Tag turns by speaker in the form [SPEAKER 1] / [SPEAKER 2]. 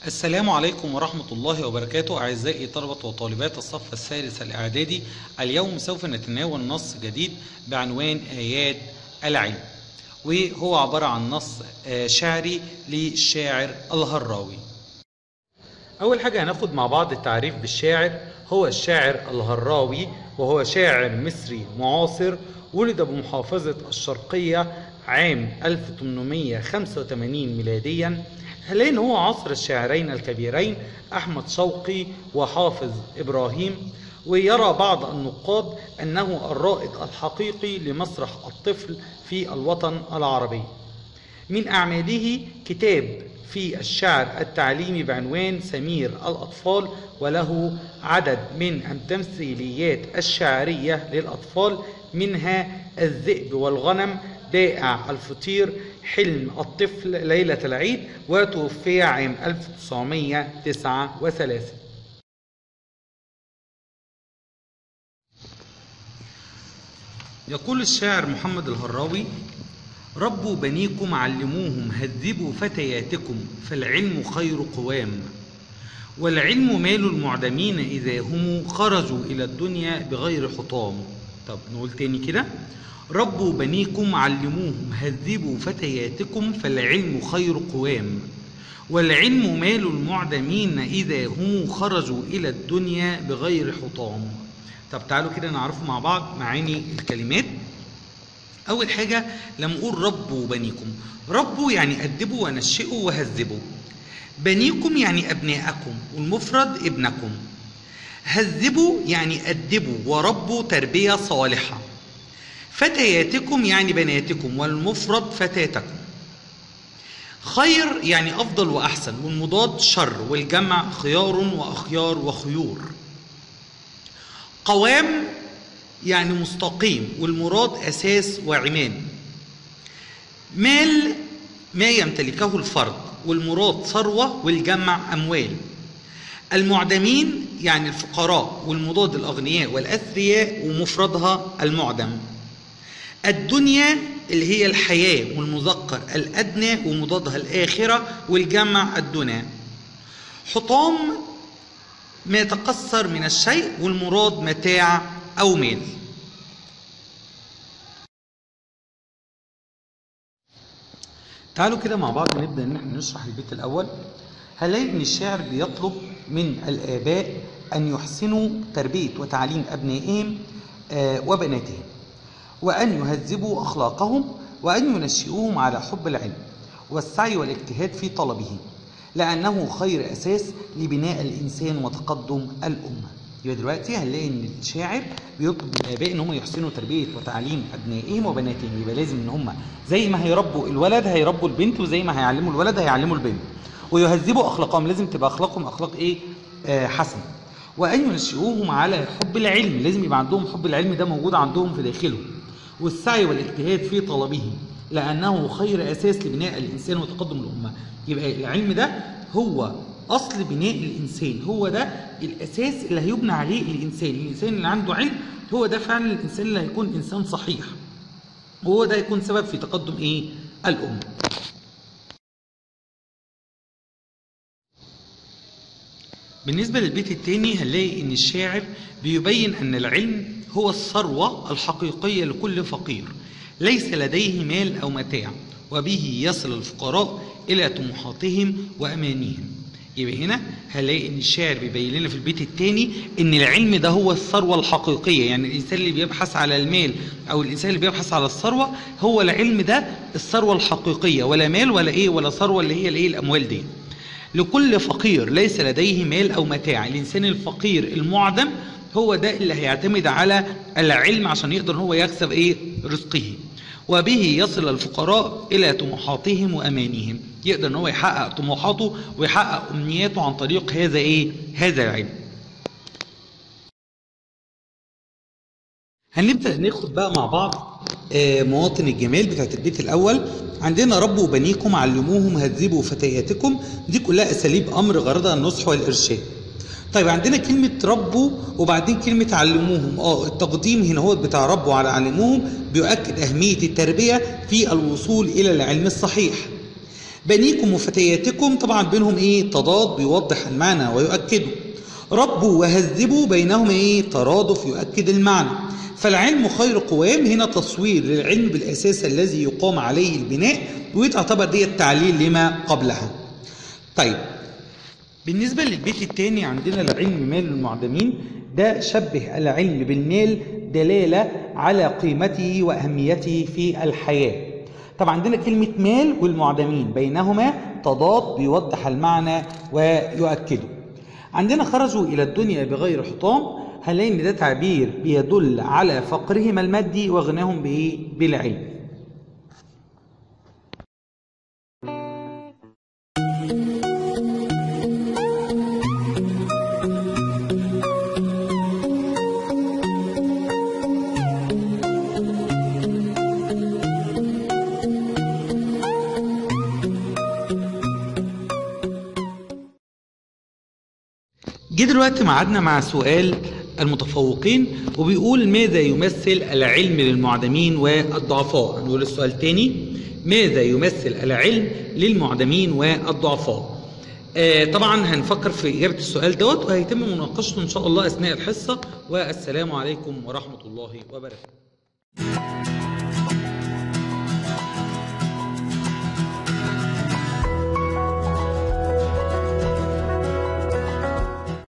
[SPEAKER 1] السلام عليكم ورحمة الله وبركاته أعزائي طلبة وطالبات الصف الثالث الإعدادي اليوم سوف نتناول نص جديد بعنوان آيات العلم وهو عبارة عن نص آه، شعري للشاعر الهراوي أول حاجة هناخد مع بعض التعريف بالشاعر هو الشاعر الهراوي وهو شاعر مصري معاصر ولد بمحافظة الشرقية عام 1885 ميلاديا لأن هو عصر الشاعرين الكبيرين أحمد شوقي وحافظ إبراهيم ويرى بعض النقاد أنه الرائد الحقيقي لمسرح الطفل في الوطن العربي من أعماله كتاب في الشعر التعليمي بعنوان سمير الأطفال وله عدد من التمثيليات الشعرية للأطفال منها الذئب والغنم بائع الفطير حلم الطفل ليلة العيد وتوفي عام 1939 يقول الشاعر محمد الهراوي ربوا بنيكم علموهم هذبوا فتياتكم فالعلم خير قوام والعلم مال المعدمين إذا هم خرجوا إلى الدنيا بغير حطام طب نقول تاني كده ربوا بنيكم علموهم هذبوا فتياتكم فالعلم خير قوام والعلم مال المعدمين إذا هم خرجوا إلى الدنيا بغير حطام طب تعالوا كده نعرف مع بعض معاني الكلمات أول حاجة لما نقول ربوا بنيكم ربوا يعني أدبوا ونشئوا وهذبوا بنيكم يعني أبناءكم والمفرد ابنكم هذبوا يعني أدبوا وربوا تربية صالحة فتياتكم يعني بناتكم والمفرد فتاتكم خير يعني أفضل وأحسن والمضاد شر والجمع خيار وأخيار وخيور قوام يعني مستقيم والمراد أساس وعماد مال ما يمتلكه الفرد والمراد ثروة والجمع أموال المعدمين يعني الفقراء والمضاد الأغنياء والأثرياء ومفردها المعدم الدنيا اللي هي الحياة والمذكر الأدنى ومضادها الآخرة والجمع الدنا حطام ما يتقصر من الشيء والمراد متاع أو مال تعالوا كده مع بعض نبدأ إن احنا نشرح البيت الأول هنلاقي إن الشاعر بيطلب من الآباء أن يحسنوا تربية وتعليم أبنائهم آه، وبناتهم وأن يهذبوا أخلاقهم وأن ينشئوهم على حب العلم والسعي والاجتهاد في طلبه لأنه خير أساس لبناء الإنسان وتقدم الأمة يبقى دلوقتي هنلاقي ان الشاعر بيطلب من الاباء ان هم يحسنوا تربيه وتعليم ابنائهم وبناتهم يبقى لازم ان هم زي ما هيربوا الولد هيربوا البنت وزي ما هيعلموا الولد هيعلموا البنت ويهذبوا اخلاقهم لازم تبقى اخلاقهم اخلاق ايه آه حسنه وان ينشئوهم على حب العلم لازم يبقى عندهم حب العلم ده موجود عندهم في داخلهم والسعي والاجتهاد في طلبه لانه خير اساس لبناء الانسان وتقدم الامه يبقى العلم ده هو اصل بناء الانسان هو ده الاساس اللي هيبنى عليه الانسان الانسان اللي عنده علم هو ده فعلا الانسان اللي هيكون انسان صحيح وهو ده هيكون سبب في تقدم ايه الامه بالنسبة للبيت التاني هنلاقي ان الشاعر بيبين ان العلم هو الثروة الحقيقية لكل فقير ليس لديه مال او متاع وبه يصل الفقراء الى طموحاتهم وامانيهم يبقى هنا هنلاقي ان الشاعر بيبين لنا في البيت الثاني ان العلم ده هو الثروه الحقيقيه يعني الانسان اللي بيبحث على المال او الانسان اللي بيبحث على الثروه هو العلم ده الثروه الحقيقيه ولا مال ولا ايه ولا ثروه اللي هي الايه الاموال دي لكل فقير ليس لديه مال او متاع الانسان الفقير المعدم هو ده اللي هيعتمد على العلم عشان يقدر هو يكسب ايه رزقه وبه يصل الفقراء الى طموحاتهم وامانيهم يقدر ان هو يحقق طموحاته ويحقق امنياته عن طريق هذا ايه هذا العلم هنبدا ناخد بقى مع بعض آه، مواطن الجمال بتاعت البيت الاول عندنا ربوا بنيكم علموهم هذبوا فتياتكم دي كلها اساليب امر غرضها النصح والارشاد طيب عندنا كلمة ربوا وبعدين كلمة علموهم اه التقديم هنا هو بتاع ربوا على علموهم بيؤكد أهمية التربية في الوصول إلى العلم الصحيح بنيكم وفتياتكم طبعا بينهم ايه تضاد بيوضح المعنى ويؤكده ربوا وهذبوا بينهم ايه ترادف يؤكد المعنى فالعلم خير قوام هنا تصوير للعلم بالاساس الذي يقام عليه البناء وتعتبر دي التعليل لما قبلها طيب بالنسبة للبيت الثاني عندنا العلم مال المعدمين ده شبه العلم بالمال دلالة على قيمته وأهميته في الحياة طبعا عندنا كلمة مال والمعدمين بينهما تضاد بيوضح المعنى ويؤكده عندنا خرجوا إلى الدنيا بغير حطام هنلاقي إن ده تعبير بيدل على فقرهم المادي وغناهم بإيه؟ بالعلم جه دلوقتي ميعادنا مع سؤال المتفوقين وبيقول ماذا يمثل العلم للمعدمين والضعفاء نقول السؤال تاني ماذا يمثل العلم للمعدمين والضعفاء آه طبعا هنفكر في إجابة السؤال دوت وهيتم مناقشته إن شاء الله أثناء الحصة والسلام عليكم ورحمة الله وبركاته